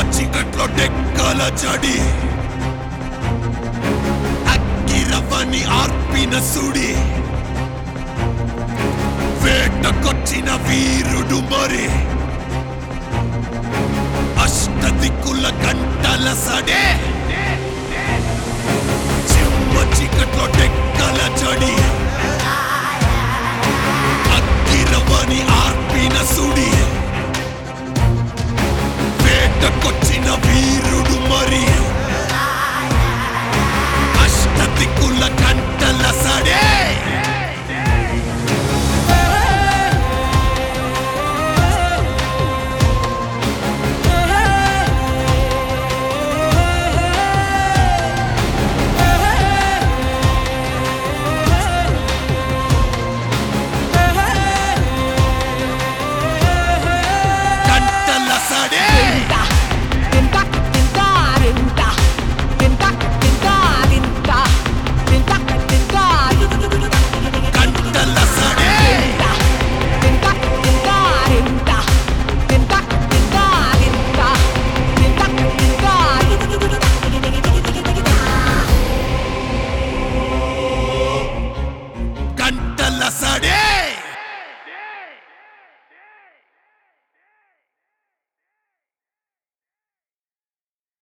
చీకట్లో డెక్కల జడి అగ్గిరవ్వని ఆర్పిన సుడి వేటకొచ్చిన వీరుడు మరి అష్ట దిక్కుల గంటల సడే చిమ్మ చీకట్లో డెక్కల జడి అగ్గిరవ్వని ఆర్పిన సుడి వేటకొచ్చిన వీరుడు మరి అష్ట దిక్కుల గంటల సడే